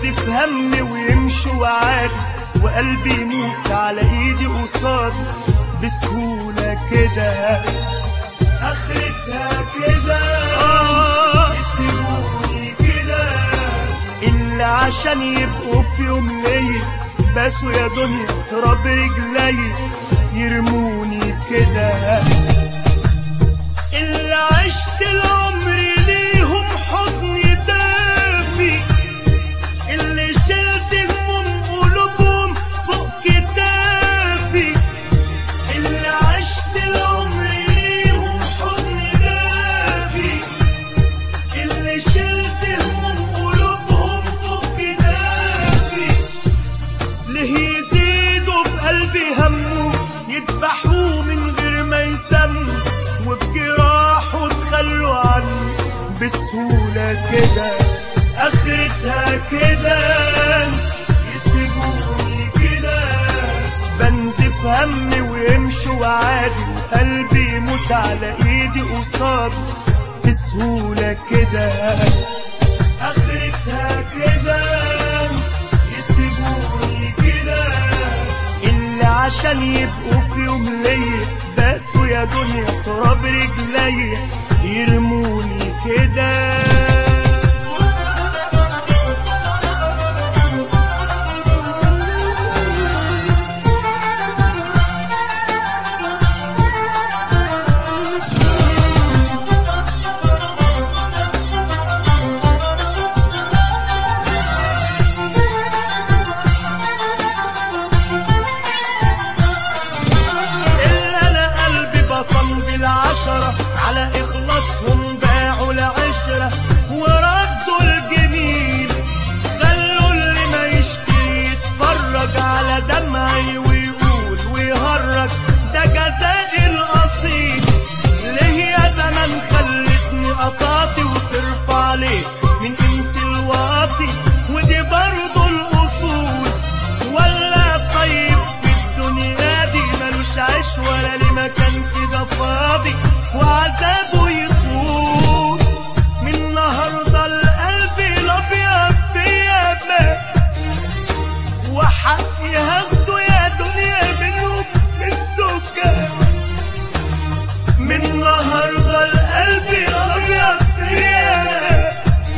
بنزف همي ويمشوا عادي وقلبي يموت على ايدي قصادي بسهولة كده اخرتها كده يسيبوني كده اللي عشان يبقوا في يوم ليا باسوا يا دنيا تراب رجلي يرموني كده اللي عشت العمر ليهم حضن دافي اللي شلت هموم قلوبهم فوق كتافي اللي عشت العمر ليهم حضن دافي اللي شلت هموم قلوبهم فوق كتافي ليه يزيدوا في قلبي همه يذبحوه من غير ما يسموا وفي جراحه تخلوا عنه بسهولة كده آخرتها كده يسيبوني كده بنزف همي ويمشوا عادي وقلبي يموت على ايدي قصادي بسهولة كده آخرتها كده يسيبوني كده اللي عشان يبقوا في يوم ليا باسوا يا دنيا تراب رجلي يرموني كده إلا أنا قلبي بصم بالعشرة على إخلاصهم باعوا العشرة وردوا الجميل خلوا اللي ما يشتري يتفرج على دمعي ويقول ويهرج ده جزائي الأصيل ليه يا زمان خلتني قطعتي وترفع ليه من قيمة الواطي ودي برضه الأصول ولا طيب في الدنيا دي ملوش عيش ولا ليه مكان كده فاضي وعذابه يطول من النهارده القلب الابيض فيا مات وحقي هاخده يا دنيا منهم من سكات من النهارده القلب الابيض فيا مات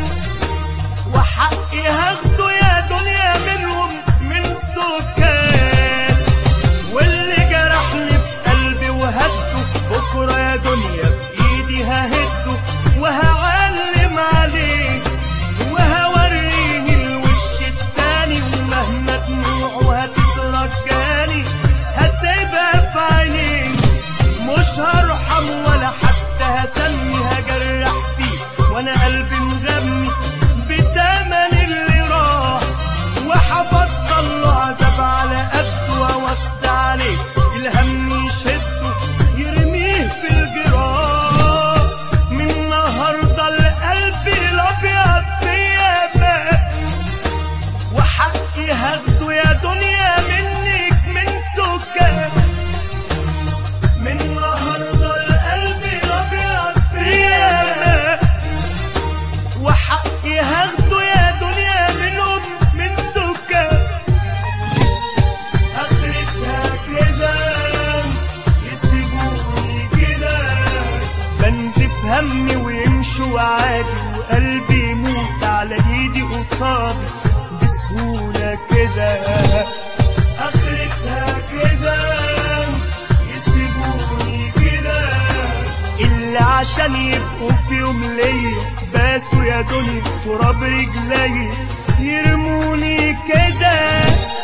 وحقي هاخده يا دنيا منهم من سكان واللي جرحني في قلبي وهده بكره يا دنيا بايدي ههده وهعلم عليه وهوريه الوش التاني ومهما دموعه هتترجاني هسيبها في عينيه مش هرحم ولا حتى هسمي هجرح فيه وانا قلبي مغمي بتمن اللي راح وحفصل له عذاب على قده واوسع عليه الهم يشده يرميه في الجراح من النهارده القلب الابيض فيا مات وحقي هاخده يا دنيا منك من سكان من النهارده القلب الابيض فيا وحقي هاخده يا دنيا منهم من سكان اخرتها كده يسيبوني كده بنزف همي ويمشوا عادي وقلبي يموت على ايدي قصادي بسهولة كده اخرتها كده يسيبوني كده اللي عشان يبقوا في يوم ليا باسوا يا دنيا تراب رجلي يرموني كده